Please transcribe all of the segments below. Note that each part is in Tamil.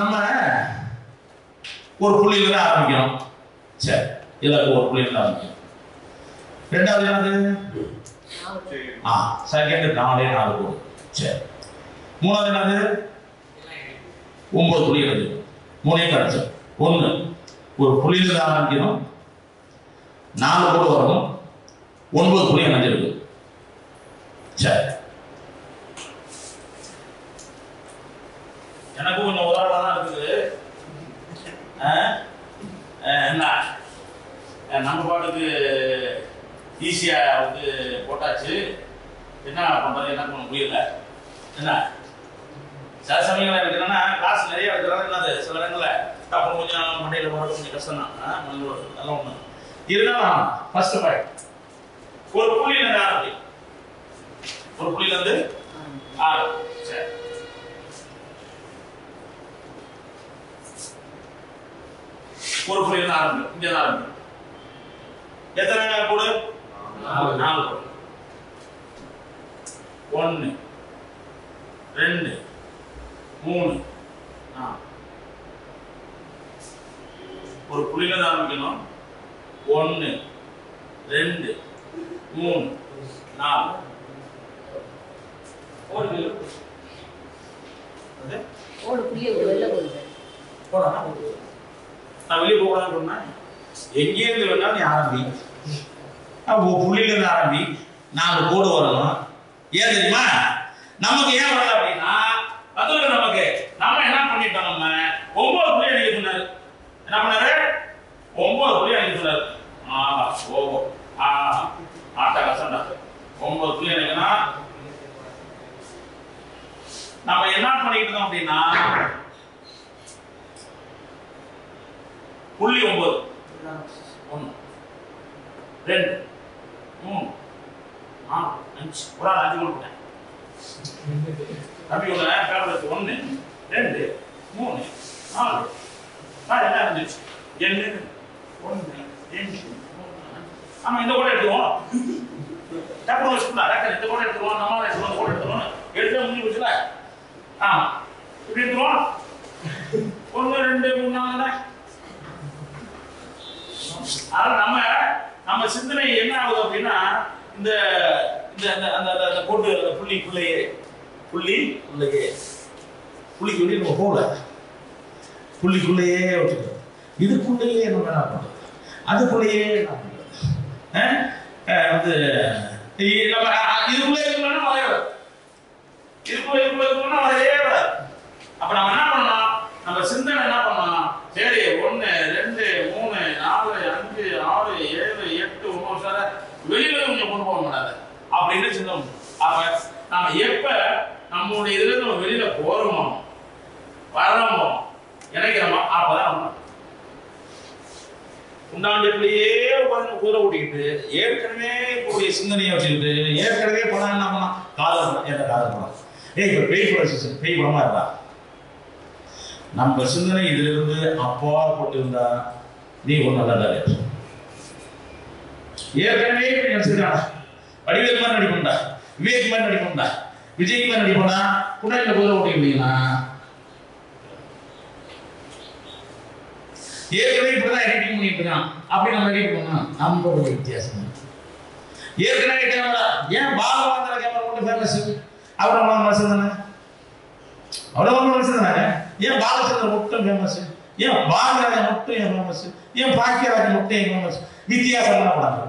நம்ம ஒரு புள்ளியில இருந்து ஆரம்பிக்கிறோம் சரி இலக்கு ஒரு புள்ளியில இருந்து ஆரம்பிக்கிறோம் ரெண்டாவது என்னது ஆ செகண்ட் நாலே நாலு கோடு சரி மூணாவது என்னது ஒன்பது புள்ளி இருக்கு மூணையும் கிடைச்சோம் ஒன்று ஒரு புள்ளியில ஆரம்பிக்கணும் நாலு கோடு வரணும் ஒன்பது புள்ளி இணைஞ்சிருக்கு சரி எனக்கும் கொஞ்சம் உதாரணம் தான் இருக்குது ஆ? ஆ, என்ன ஆ, நம்ம பாட்டுக்கு ஈஸியா வந்து போட்டாச்சு என்ன பண்றது என்ன பண்ண முடியல என்ன சில சமயங்கள் எனக்கு என்னன்னா கிளாஸ் நிறைய எடுக்கிறாங்க என்னது சில இடங்கள்ல அப்புறம் கொஞ்சம் மண்டையில போறது கொஞ்சம் கஷ்டம் தான் நல்ல ஒண்ணு இருந்தாலும் ஃபர்ஸ்ட் பாயிண்ட் ஒரு புள்ளியில இருந்து ஆரம்பி ஒரு புள்ளியில இருந்து ஆறு சரி ஒரு புள்ளியில இருந்து ஆரம்பி இங்க இருந்து ஆரம்பி எத்தனை கோடு நாலு கோடு ஒன்னு ரெண்டு மூணு நாலு ஒரு புள்ளியில இருந்து ஆரம்பிக்கணும் ஒன்னு ரெண்டு மூணு நாலு ஓடு அது ஓடு புளிய வெளில போகுது போடா நான் வெளியே போகலான்னு சொன்னேன் எங்கே இருந்து வேணாலும் நீ ஆரம்பி அப்போ புள்ளியில இருந்து ஆரம்பி நாலு கோடு வரணும் ஏன் தெரியுமா நமக்கு ஏன் வரல அப்படின்னா அதுல நமக்கு நம்ம என்ன பண்ணிட்டோம் நம்ம ஒன்பது புள்ளி அடிக்க சொன்னாரு என்ன பண்ணாரு ஒன்பது புள்ளி அடிக்க சொன்னாரு ஆஹா ஓஹோ ஆஹா ஆட்டா கசண்டா ஒன்பது புள்ளி அடிக்கனா நம்ம என்ன பண்ணிட்டு இருந்தோம் அப்படின்னா புள்ளி ஒன்பது ஒன்று ரெண்டு மூணு நாலு அஞ்சு ஒரு ஆள் அஞ்சு கொடுத்தேன் தம்பி உள்ள பேப்பர் எடுத்து ஒன்று ரெண்டு மூணு நாலு நாலு என்ன இருந்துச்சு எண்ணு ஒன்று ரெண்டு மூணு அஞ்சு. ஆமா இந்த கூட எடுத்துவோம் டப்பு வச்சுக்கலாம் டக்கு இந்த கூட எடுத்துருவோம் நம்ம எடுத்துருவோம் இந்த கூட எடுத்துருவோம் எடுத்து முடிஞ்சு வச்சுல ஆமா இப்படி எடுத்துருவோம் ஒன்று ரெண்டு மூணு நாலு அதனால நம்ம நம்ம சிந்தனை என்ன ஆகுது அப்படின்னா இந்த இந்த அந்த அந்த அந்த- அந்த போட்டு அந்த புள்ளிக்குள்ளேயே புள்ளி உள்ளேயே புள்ளிக்கு வெளியே நம்ம போகல புள்ளிக்குள்ளேயே வச்சுக்கிறோம் இதுக்குள்ளேயே நம்ம என்ன பண்றது அதுக்குள்ளேயே என்ன பண்றது அஹ்? அஹ் வந்து இ- நம்ம அஹ், இதுக்குள்ளே இருக்கணும்னா வரைய வராது. இதுக்குள்ள இதுக்குள்ள இருக்கணும்னா வரையவே வராது. அப்ப நம்ம என்ன பண்ணணும் நம்ம சிந்தனை என்ன பண்ணணும் சரி ஒண்ணு ரெண்டு மூணு நாலு அஞ்சு ஆறு ஏழு எட்டு ஒன்பது சார வெளியில கொஞ்சம் கொண்டு போக முடியாது அப்படின்னு சிந்தனை பண்ணணும். அப்ப நாம எப்ப நம்மளுடைய இதுல இருந்து நம்ம வெளியில போறோமோ வர்றோமோ நினைக்கிறோமோ அப்பதான் நம்ம உண்டாண்டிலேயே உட்கார்ந்து குதிரை ஓட்டிக்கிட்டு ஏற்கனவே கூடிய சிந்தனையை வச்சுக்கிட்டு ஏற்கனவே படம் என்ன பண்ணலாம் காதல் படம் என்ன காதல் படம் ஏய் இப்ப பேய் படம் சீசன் பேய் படமா இருக்கா நம்ம சிந்தனை இதுல இருந்து அப்பா போட்டிருந்தா நீ ஒரு நல்ல டைரக்டர் ஏற்கனவே இப்படி நினைச்சிருக்காடா வடிவேல் மாதிரி நடிப்பா விவேக் மாதிரி நடிப்பா விஜய் மாதிரி நடிப்பா குடாயில குதிரை ஓட்டிக்கிட்டீங்கன்னா ஏற்கனவே இப்படிதான் எடிட்டிங் பண்ணிட்டு இருக்கான் அப்படி நம்ம எடிட் பண்ணோம் நம்மளோட வித்தியாசம் ஏற்கனவே கேமரா ஏன் பாலவாந்திர கேமரா மட்டும் ஃபேமஸ் அவர் நம்ம மனுஷன் தானே அவ்வளோ மனுஷன் தானே ஏன் பாலச்சந்திரன் மட்டும் ஃபேமஸ் ஏன் பாலராஜன் மட்டும் ஏன் ஃபேமஸ் ஏன் பாக்கியராஜன் மட்டும் ஏன் ஃபேமஸ் வித்தியாசமான படம்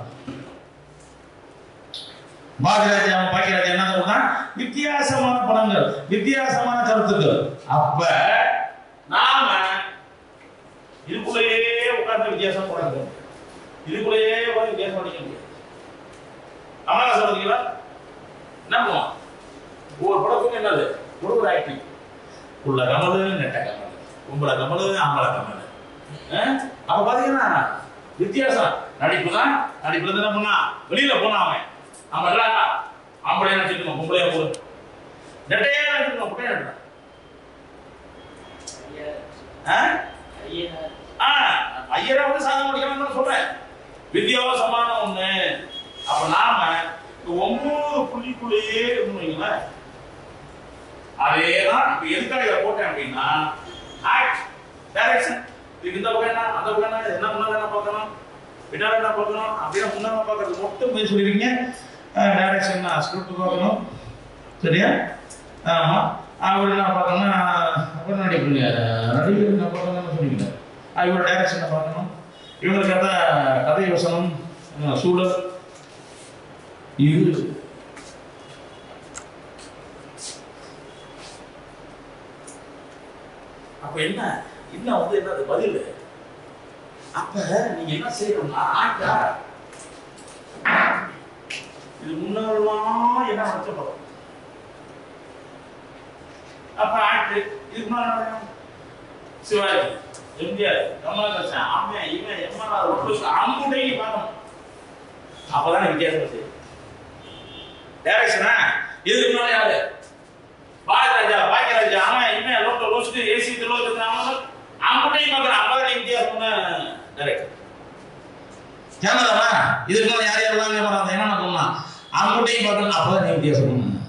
பாக்கியராஜன் அவன் பாக்கியராஜன் என்ன சொல்றா வித்தியாசமான படங்கள் வித்தியாசமான கருத்துக்கள் அப்ப நாம இதுக்குள்ளேயே உட்கார்ந்து வித்தியாசம் போடாது இதுக்குள்ளேயே உட்கார்ந்து வித்தியாசம் படிக்க முடியாது அம்மா சொல்றீங்களா என்ன பண்ணுவான் ஒவ்வொரு படத்துக்கும் என்னது ஒரு ஒரு ஆக்டிங் உள்ள கமலு நெட்ட கமலு உங்கள கமலு அம்பள கமலு அஹ்? அப்ப பாத்தீங்கன்னா வித்தியாசம் நடிப்பு தான் நடிப்புல இருந்து என்ன பண்ணா வெளியில போனா அவன் அவன் எல்லாம் ஆம்பளையா நடிச்சிருக்கோம் பொம்பளையா போடு நெட்டையா நடிச்சிருக்கோம் குட்டையா நடிச்சிருக்கோம் ஆ ஐயரா வந்து சாதனை முடிக்கணும்னு சொல்றேன் வித்தியாசமான ஒண்ணு அப்ப நாம இந்த ஒன்பது புள்ளிக்குள்ளேயே இருந்தீங்களே அதேதான் இப்ப எதுக்காக இதை போட்டேன் அப்படின்னா ஆக்ட் டைரக்ஷன் இதுக்கு இந்த பக்கம் என்ன அந்த பக்கம் என்ன என்ன முன்னாடி என்ன பார்க்கணும் பின்னாடி என்ன பார்க்கணும் அப்படியே முன்னாடி பார்க்கறது மட்டும் போய் சொல்லிருக்கீங்க டைரக்ஷன் ஸ்கிரிப்ட் பார்க்கணும் சரியா ஆமா அவர் என்ன பார்க்கணும்னா அப்புறம் நடிப்பீங்க நடிகர் என்ன பார்க்கணும்னு சொன்னீங்க இவரோட டைரக்ஷனை பார்க்கணும் இவங்க கதை கதை வசனம் அஹ், சூழல் இது அப்ப என்ன இன்னும் வந்து என்னது பதில் அப்ப நீங்க என்ன செய்யணும்னா ஆட்டா இது முன்னாலாம் என்ன நினைச்ச படம் அப்ப ஆக்ட் இதுக்கு முன்னாடி சிவாஜி எம்ஜிஆர் கமலஹாசன் அவன் இவன் எம்ஆர் ரொம்ப அம்புடையும் பார்க்கணும் அப்பதான் வித்தியாசம் தெரியும் டைரக்ஷனா இதுக்கு முன்னாடி யாரு பாரதிராஜா பாக்கியராஜா அவன் இவன் லோட்ட லோஸ்ட்டு ஏசி லோட்டு அவன் அம்புடையும் பார்க்கணும் அப்பதான் வித்தியாசம்னு டைரக்டர் கேமராவா இதுக்கு மேல யார் யாரெல்லாம் கேமரா என்னென்ன பண்ணலாம் அம்புட்டையும் பார்க்கணும் அப்பதான் நீ வித்தியாசம்